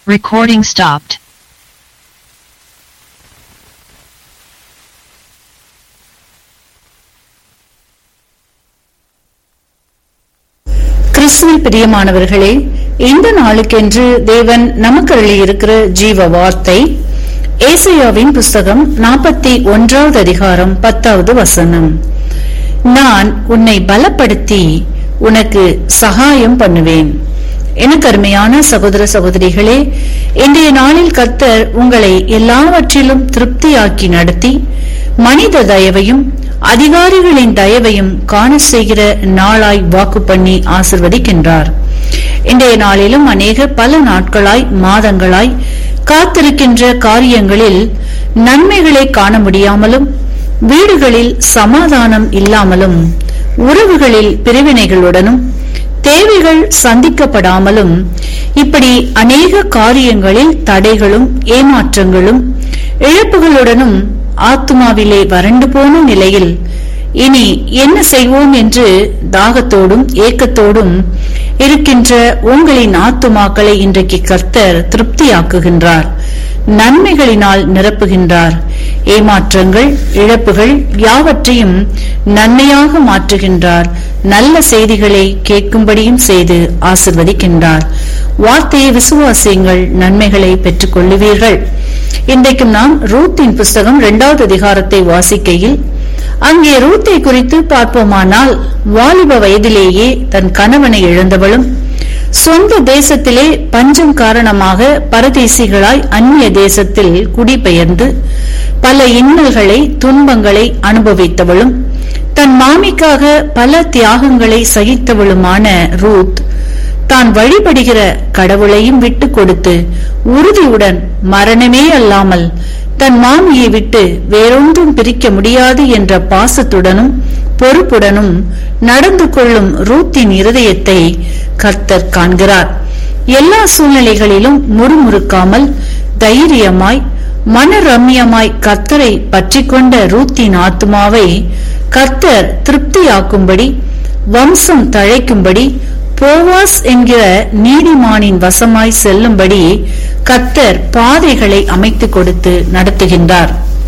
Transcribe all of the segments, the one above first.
Recording stopped. கிறிஸ்துவில் பிரியமானவர்களே இந்த நாளுக்கென்று தேவன் நமக்கு இருக்கிற ஜீவ வார்த்தை ஏசையாவின் புஸ்தகம் நாற்பத்தி ஒன்றாவது அதிகாரம் பத்தாவது வசனம் நான் உன்னை பலப்படுத்தி உனக்கு சகாயம் பண்ணுவேன் எனக்கு அருமையான சகோதர சகோதரிகளே இன்றைய நாளில் கர்த்தர் உங்களை எல்லாவற்றிலும் திருப்தியாக்கி நடத்தி மனித தயவையும் அதிகாரிகளின் தயவையும் காண செய்கிற நாளாய் வாக்கு பண்ணி ஆசிர்வதிக்கின்றார் இன்றைய நாளிலும் அநேக பல நாட்களாய் மாதங்களாய் காத்திருக்கின்ற காரியங்களில் நன்மைகளை காண முடியாமலும் வீடுகளில் சமாதானம் இல்லாமலும் உறவுகளில் பிரிவினைகளுடனும் தேவைகள் சந்திக்கப்படாமலும் இப்படி அநேக காரியங்களில் தடைகளும் ஏமாற்றங்களும் இழப்புகளுடனும் ஆத்துமாவிலே வறண்டு போன நிலையில் இனி என்ன செய்வோம் என்று தாகத்தோடும் ஏக்கத்தோடும் இருக்கின்ற உங்களின் ஆத்துமாக்களை இன்றைக்கு கர்த்தர் திருப்தியாக்குகின்றார் நன்மைகளினால் நிரப்புகின்றார் ஏமாற்றங்கள் இழப்புகள் யாவற்றையும் நன்மையாக மாற்றுகின்றார் நல்ல செய்திகளை கேட்கும்படியும் செய்து ஆசிர்வதிக்கின்றார் வார்த்தையை விசுவாசியுங்கள் நன்மைகளை பெற்றுக் கொள்ளுவீர்கள் இன்றைக்கும் நாம் ரூத்தின் புஸ்தகம் இரண்டாவது அதிகாரத்தை வாசிக்கையில் அங்கே ரூத்தை குறித்து பார்ப்போமானால் வாலிப வயதிலேயே தன் கணவனை இழந்தவளும் சொந்த தேசத்திலே பஞ்சம் காரணமாக பரதேசிகளாய் அந்நிய தேசத்தில் குடிபெயர்ந்து பல இன்னல்களை துன்பங்களை அனுபவித்தவளும் தன் மாமிக்காக பல தியாகங்களை சகித்தவளுமான ரூத் தான் வழிபடுகிற கடவுளையும் விட்டு கொடுத்து உறுதியுடன் மரணமே அல்லாமல் தன் மாமியை விட்டு வேறொன்றும் பிரிக்க முடியாது என்ற பாசத்துடனும் பொறுப்புடனும் நடந்து கொள்ளும் ரூத்தின் இருதயத்தை கர்த்தர் காண்கிறார் எல்லா சூழ்நிலைகளிலும் முறுமுறுக்காமல் தைரியமாய் மனரம்யமாய் கர்த்தரை பற்றி கொண்ட ரூத்தின் ஆத்மாவை கர்த்தர் திருப்தியாக்கும்படி வம்சம் தழைக்கும்படி போவாஸ் என்கிற நீதிமானின் வசமாய் செல்லும்படி கர்த்தர் பாதைகளை அமைத்துக் கொடுத்து நடத்துகின்றார்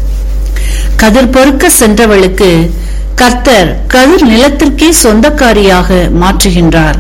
கதிர் பொறுக்க சென்றவளுக்கு கர்த்தர் கதிர் நிலத்திற்கே சொந்தக்காரியாக மாற்றுகின்றார்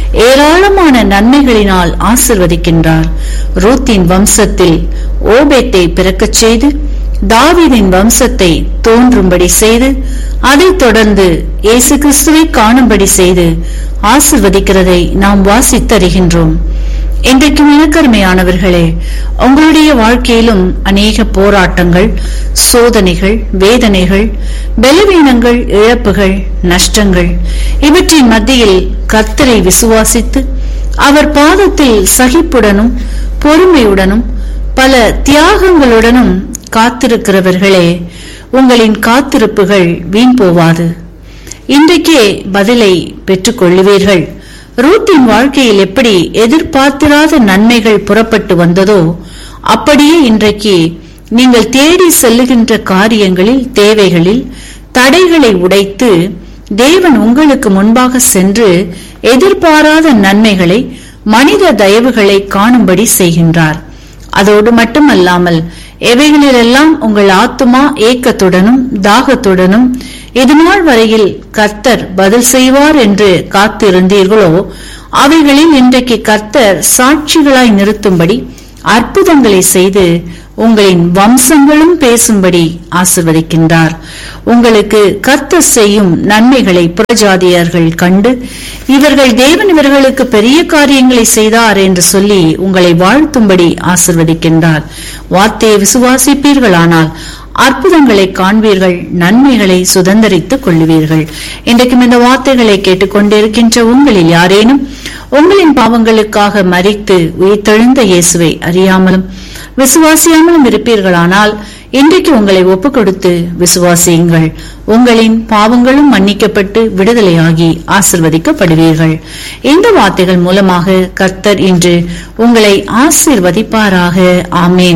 ஏராளமான நன்மைகளினால் ஆசிர்வதிக்கின்றார் ரூத்தின் வம்சத்தில் ஓபேத்தை பிறக்கச் செய்து தாவீதின் வம்சத்தை தோன்றும்படி செய்து அதைத் தொடர்ந்து இயேசு கிறிஸ்துவை காணும்படி செய்து ஆசிர்வதிக்கிறதை நாம் வாசித்தறிகின்றோம் இன்றைக்கும் இனக்கருமையானவர்களே உங்களுடைய வாழ்க்கையிலும் அநேக போராட்டங்கள் சோதனைகள் வேதனைகள் பலவீனங்கள் இழப்புகள் நஷ்டங்கள் இவற்றின் மத்தியில் கர்த்தரை விசுவாசித்து அவர் பாதத்தில் சகிப்புடனும் பொறுமையுடனும் பல தியாகங்களுடனும் காத்திருக்கிறவர்களே உங்களின் காத்திருப்புகள் வீண் போவாது இன்றைக்கே பதிலை பெற்றுக் கொள்ளுவீர்கள் ரூத்தின் வாழ்க்கையில் எப்படி எதிர்பார்த்திராத நன்மைகள் புறப்பட்டு வந்ததோ அப்படியே இன்றைக்கு நீங்கள் தேடி செல்லுகின்ற காரியங்களில் தேவைகளில் தடைகளை உடைத்து தேவன் உங்களுக்கு முன்பாக சென்று எதிர்பாராத நன்மைகளை மனித தயவுகளை காணும்படி செய்கின்றார் அதோடு மட்டுமல்லாமல் எவைகளிலெல்லாம் உங்கள் ஆத்துமா ஏக்கத்துடனும் தாகத்துடனும் இதுநாள் வரையில் கர்த்தர் பதில் செய்வார் என்று காத்திருந்தீர்களோ அவைகளில் இன்றைக்கு கர்த்தர் சாட்சிகளாய் நிறுத்தும்படி அற்புதங்களை செய்து உங்களின் வம்சங்களும் பேசும்படி ஆசிர்வதிக்கின்றார் உங்களுக்கு கர்த்தர் செய்யும் நன்மைகளை புறஜாதியர்கள் கண்டு இவர்கள் தேவன் இவர்களுக்கு பெரிய காரியங்களை செய்தார் என்று சொல்லி உங்களை வாழ்த்தும்படி ஆசிர்வதிக்கின்றார் வார்த்தையை விசுவாசிப்பீர்களானால் அற்புதங்களை காண்பீர்கள் நன்மைகளை சுதந்திரித்துக் கொள்ளுவீர்கள் இன்றைக்கும் இந்த வார்த்தைகளை கேட்டுக்கொண்டிருக்கின்ற உங்களில் யாரேனும் உங்களின் பாவங்களுக்காக மறித்து உயிர்த்தெழுந்த இயேசுவை அறியாமலும் விசுவாசியாமலும் இருப்பீர்களானால் இன்றைக்கு உங்களை ஒப்புக் கொடுத்து விசுவாசியுங்கள் உங்களின் பாவங்களும் மன்னிக்கப்பட்டு விடுதலையாகி ஆசிர்வதிக்கப்படுவீர்கள் இந்த வார்த்தைகள் மூலமாக கர்த்தர் இன்று உங்களை ஆசிர்வதிப்பாராக ஆமேன்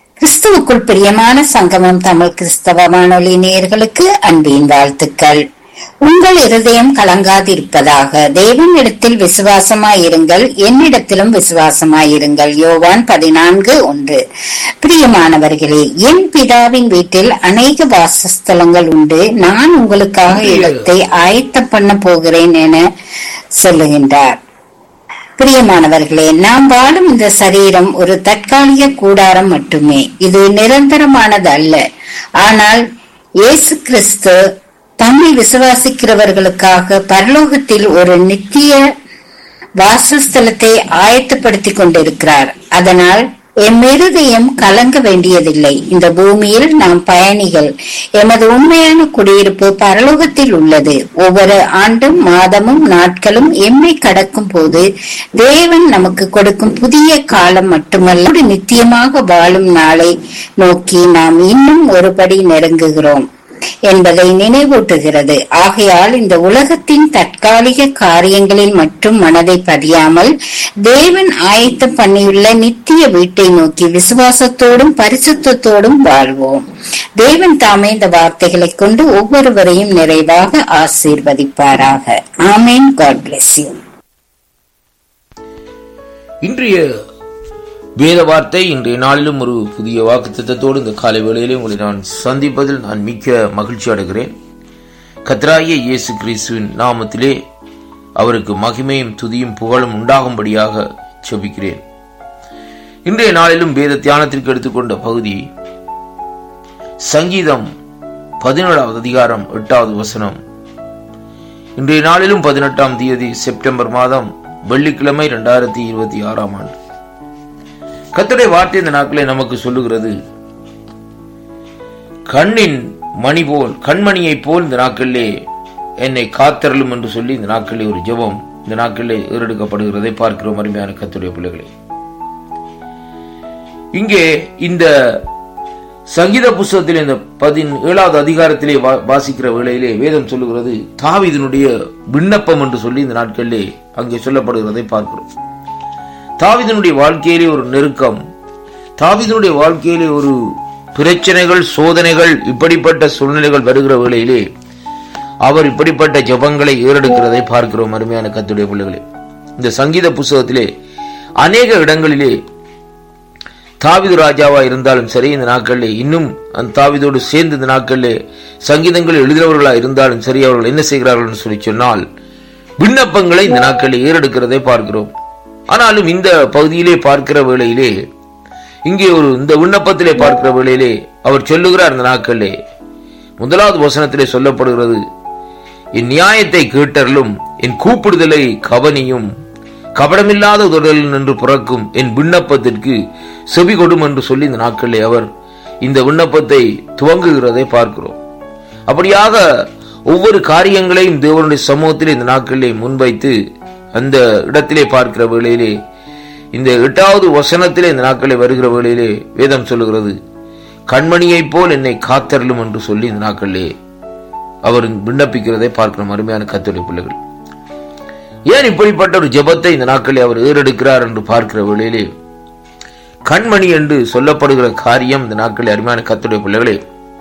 கிறிஸ்துவுக்குள் பிரியமான சங்கமம் தமிழ் கிறிஸ்தவ வானொலி நேயர்களுக்கு அன்பின் வாழ்த்துக்கள் உங்கள் இருதயம் கலங்காதிருப்பதாக தேவனிடத்தில் விசுவாசமாயிருங்கள் என்னிடத்திலும் விசுவாசமாயிருங்கள் யோவான் பதினான்கு ஒன்று பிரியமானவர்களே என் பிதாவின் வீட்டில் அநேக வாசஸ்தலங்கள் உண்டு நான் உங்களுக்காக இடத்தை ஆயத்தம் பண்ண போகிறேன் என சொல்லுகின்றார் பிரியமானவர்களே நாம் வாழும் இந்த சரீரம் ஒரு தற்காலிக கூடாரம் மட்டுமே இது நிரந்தரமானது அல்ல ஆனால் இயேசு கிறிஸ்து தம்மை விசுவாசிக்கிறவர்களுக்காக பரலோகத்தில் ஒரு நித்திய வாசஸ்தலத்தை ஆயத்தப்படுத்திக் கொண்டிருக்கிறார் அதனால் எம் இருதயம் கலங்க வேண்டியதில்லை இந்த பூமியில் நாம் பயணிகள் எமது உண்மையான குடியிருப்பு பரலோகத்தில் உள்ளது ஒவ்வொரு ஆண்டும் மாதமும் நாட்களும் எம்மை கடக்கும் போது தேவன் நமக்கு கொடுக்கும் புதிய காலம் மட்டுமல்ல நித்தியமாக வாழும் நாளை நோக்கி நாம் இன்னும் ஒருபடி நெருங்குகிறோம் என்பதை நினைவூட்டுகிறது ஆகையால் இந்த உலகத்தின் தற்காலிக காரியங்களில் மட்டும் மனதை பதியாமல் தேவன் ஆயத்தம் பண்ணியுள்ள நித்திய வீட்டை நோக்கி விசுவாசத்தோடும் பரிசுத்தத்தோடும் வாழ்வோம் தேவன் தாமே இந்த வார்த்தைகளை கொண்டு ஒவ்வொருவரையும் நிறைவாக ஆசீர்வதிப்பாராக ஆமேன் காட் பிளஸ் யூ இன்றைய வேத வார்த்தை இன்றைய நாளிலும் ஒரு புதிய வாக்கு திட்டத்தோடு இந்த காலை வேளையிலே உங்களை நான் சந்திப்பதில் நான் மிக்க மகிழ்ச்சி அடைகிறேன் கத்ராய இயேசு கிறிஸ்துவின் நாமத்திலே அவருக்கு மகிமையும் துதியும் புகழும் உண்டாகும்படியாக செபிக்கிறேன் இன்றைய நாளிலும் வேத தியானத்திற்கு எடுத்துக்கொண்ட பகுதி சங்கீதம் பதினேழாவது அதிகாரம் எட்டாவது வசனம் இன்றைய நாளிலும் பதினெட்டாம் தேதி செப்டம்பர் மாதம் வெள்ளிக்கிழமை இரண்டாயிரத்தி இருபத்தி ஆறாம் ஆண்டு கத்தடைய வார்த்தை இந்த நாட்களை நமக்கு சொல்லுகிறது கண்ணின் மணி போல் கண்மணியை போல் இந்த நாட்களிலே என்னை காத்தரலும் என்று சொல்லி இந்த நாட்களிலே ஒரு ஜெபம் இந்த நாட்களிலே ஏறெடுக்கப்படுகிறதை பார்க்கிறோம் அருமையான கத்துடைய பிள்ளைகளே இங்கே இந்த சங்கீத புஸ்தகத்தில் இந்த பதினேழாவது அதிகாரத்திலே வாசிக்கிற வேளையிலே வேதம் சொல்லுகிறது தாவிதனுடைய விண்ணப்பம் என்று சொல்லி இந்த நாட்களிலே அங்கே சொல்லப்படுகிறதை பார்க்கிறோம் தாவிதனுடைய வாழ்க்கையிலே ஒரு நெருக்கம் தாவிதனுடைய வாழ்க்கையிலே ஒரு பிரச்சனைகள் சோதனைகள் இப்படிப்பட்ட சூழ்நிலைகள் வருகிற வேளையிலே அவர் இப்படிப்பட்ட ஜபங்களை ஏறெடுக்கிறதை பார்க்கிறோம் அருமையான கத்துடைய பிள்ளைகளே இந்த சங்கீத புஸ்தகத்திலே அநேக இடங்களிலே தாவிது ராஜாவா இருந்தாலும் சரி இந்த நாட்களிலே இன்னும் அந்த தாவிதோடு சேர்ந்து இந்த நாட்களிலே சங்கீதங்கள் எழுதினவர்களா இருந்தாலும் சரி அவர்கள் என்ன செய்கிறார்கள் சொல்லி சொன்னால் விண்ணப்பங்களை இந்த நாட்களில் ஏறெடுக்கிறதை பார்க்கிறோம் ஆனாலும் இந்த பகுதியிலே பார்க்கிற வேளையிலே இங்கே ஒரு இந்த விண்ணப்பத்திலே பார்க்கிற வேளையிலே அவர் சொல்லுகிறார் இந்த நாட்களிலே முதலாவது வசனத்திலே சொல்லப்படுகிறது என் நியாயத்தை கேட்டறலும் என் கூப்பிடுதலை கவனியும் கபடமில்லாத தொடரில் நின்று பிறக்கும் என் விண்ணப்பத்திற்கு செவி கொடும் என்று சொல்லி இந்த நாட்களிலே அவர் இந்த விண்ணப்பத்தை துவங்குகிறதை பார்க்கிறோம் அப்படியாக ஒவ்வொரு காரியங்களையும் தேவனுடைய சமூகத்திலே இந்த நாட்களிலே முன்வைத்து அந்த இடத்திலே பார்க்கிற வேளையிலே இந்த எட்டாவது வசனத்திலே இந்த நாட்களே வருகிற வேளையிலே வேதம் சொல்லுகிறது கண்மணியைப் போல் என்னை காத்தரலும் என்று சொல்லி இந்த நாட்களிலே அவர் விண்ணப்பிக்கிறதை பார்க்கிறோம் அருமையான கத்துடைய பிள்ளைகள் ஏன் இப்படிப்பட்ட ஒரு ஜெபத்தை இந்த நாட்களில் அவர் ஏறெடுக்கிறார் என்று பார்க்கிற வேளையிலே கண்மணி என்று சொல்லப்படுகிற காரியம் இந்த நாட்களில் அருமையான கத்துடைய பிள்ளைகளே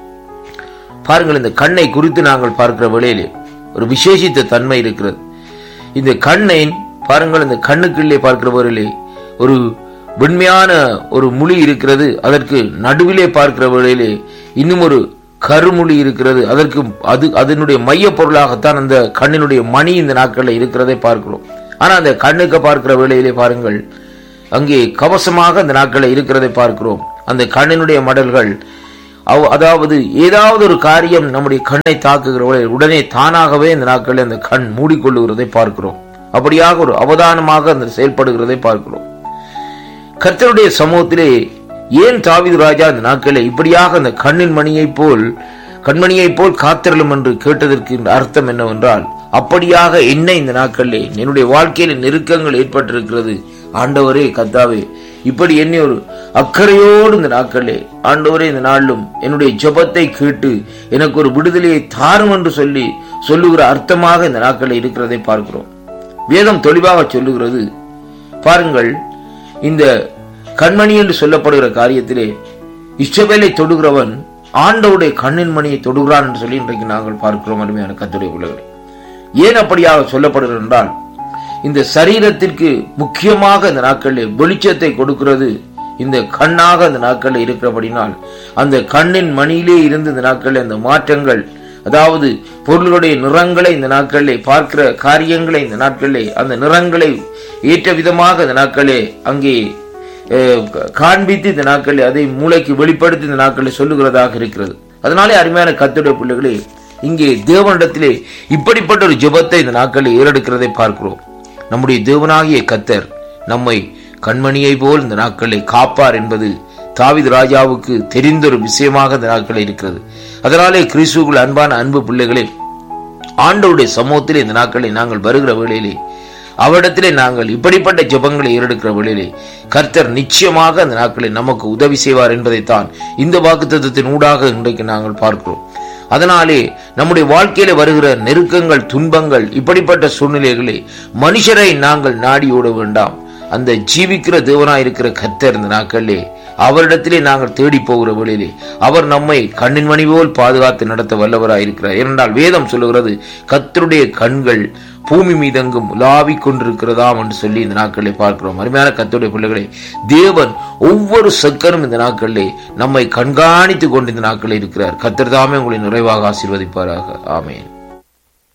பாருங்கள் இந்த கண்ணை குறித்து நாங்கள் பார்க்கிற வேளையிலே ஒரு விசேஷித்த தன்மை இருக்கிறது இந்த கண்ணை பாருங்கள் இந்த கண்ணுக்குள்ளே பார்க்கிறவர்களே ஒரு வெண்மையான ஒரு மொழி இருக்கிறது அதற்கு நடுவிலே பார்க்கிற வேளையிலே இன்னும் ஒரு கருமொழி இருக்கிறது அதற்கு அது அதனுடைய மைய பொருளாகத்தான் அந்த கண்ணினுடைய மணி இந்த நாட்களில் இருக்கிறதை பார்க்கிறோம் ஆனா அந்த கண்ணுக்கு பார்க்கிற வேளையிலே பாருங்கள் அங்கே கவசமாக அந்த நாட்களில் இருக்கிறதை பார்க்கிறோம் அந்த கண்ணினுடைய மடல்கள் அதாவது ஏதாவது ஒரு காரியம் நம்முடைய கண்ணை தாக்குகிற உடனே தானாகவே இந்த நாட்களில் அந்த கண் மூடிக்கொள்ளுகிறதை பார்க்கிறோம் அப்படியாக ஒரு அவதானமாக அந்த செயல்படுகிறதை பார்க்கிறோம் கர்த்தருடைய சமூகத்திலே ஏன் தாவிது ராஜா அந்த நாட்களில் இப்படியாக அந்த கண்ணின் மணியைப் போல் கண்மணியைப் போல் காத்திரலும் என்று கேட்டதற்கு அர்த்தம் என்னவென்றால் அப்படியாக என்ன இந்த நாட்களிலே என்னுடைய வாழ்க்கையில நெருக்கங்கள் ஏற்பட்டிருக்கிறது ஆண்டவரே கத்தாவே இப்படி என்னை ஒரு அக்கறையோடு இந்த நாட்களே ஆண்டவரே இந்த நாளிலும் என்னுடைய ஜபத்தை கேட்டு எனக்கு ஒரு விடுதலையை தாரும் என்று சொல்லி சொல்லுகிற அர்த்தமாக இந்த நாட்களில் இருக்கிறதை பார்க்கிறோம் வேதம் தெளிவாக சொல்லுகிறது பாருங்கள் இந்த கண்மணி என்று சொல்லப்படுகிற காரியத்திலே இஷ்டவேலை தொடுகிறவன் ஆண்டவுடைய கண்ணின் மணியை தொடுகிறான் என்று சொல்லி இன்றைக்கு நாங்கள் பார்க்கிறோம் அருமையான கத்துடைய பிள்ளைகளை ஏன் அப்படியாக சொல்லப்படுகிறது என்றால் இந்த சரீரத்திற்கு முக்கியமாக இந்த நாட்களில் வெளிச்சத்தை கொடுக்கிறது இந்த கண்ணாக இந்த நாட்களில் இருக்கிறபடினால் அந்த கண்ணின் மணியிலே இருந்து இந்த நாட்களில் அந்த மாற்றங்கள் அதாவது பொருளுடைய நிறங்களை இந்த நாட்களிலே பார்க்கிற காரியங்களை இந்த நாட்களிலே அந்த நிறங்களை ஏற்ற விதமாக இந்த நாட்களே அங்கே அஹ், காண்பித்து இந்த நாட்களில் அதை மூளைக்கு வெளிப்படுத்தி இந்த நாட்களில் சொல்லுகிறதாக இருக்கிறது அதனாலே அருமையான கத்துடைய பிள்ளைகளே இங்கே தேவனிடத்திலே இப்படிப்பட்ட ஒரு ஜெபத்தை இந்த நாட்களில் ஏறெடுக்கிறதை பார்க்கிறோம் நம்முடைய தேவனாகிய கத்தர் நம்மை கண்மணியை போல் இந்த நாட்களை காப்பார் என்பது தாவீது ராஜாவுக்கு தெரிந்த ஒரு விஷயமாக இந்த நாட்களில் இருக்கிறது அதனாலே கிறிஸ்துவுக்குள் அன்பான அன்பு பிள்ளைகளே ஆண்டவருடைய சமூகத்திலே இந்த நாட்களில் நாங்கள் வருகிற வேளையிலே அவரிடத்திலே நாங்கள் இப்படிப்பட்ட ஜெபங்களை ஏறெடுக்கிற வேளையிலே கர்த்தர் நிச்சயமாக அந்த நாட்களில் நமக்கு உதவி செய்வார் என்பதைத்தான் இந்த வாக்குத்தத்தத்தின் ஊடாக இன்றைக்கு நாங்கள் பார்க்கிறோம் அதனாலே நம்முடைய வாழ்க்கையில வருகிற நெருக்கங்கள் துன்பங்கள் இப்படிப்பட்ட சூழ்நிலைகளே மனுஷரை நாங்கள் நாடி ஓட வேண்டாம் அந்த ஜீவிக்கிற தேவனாயிருக்கிற கர்த்தர் இந்த நாட்களிலே அவரிடத்திலே நாங்கள் தேடி போகிற வழியிலே அவர் நம்மை கண்ணின் மணி போல் பாதுகாத்து நடத்த வல்லவராயிருக்கிறார் ஏனென்றால் வேதம் சொல்லுகிறது கர்த்தருடைய கண்கள் பூமி மீதெங்கும் உலாவிக் கொண்டிருக்கிறதாம் என்று சொல்லி இந்த நாட்களிலே பார்க்கிறோம் அருமையான கர்த்தருடைய பிள்ளைகளை தேவன் ஒவ்வொரு செக்கரும் இந்த நாட்களிலே நம்மை கண்காணித்துக் கொண்டு இந்த நாட்களில் இருக்கிறார் கர்த்தர் தாமே உங்களை நிறைவாக ஆசீர்வதிப்பாராக ஆமென்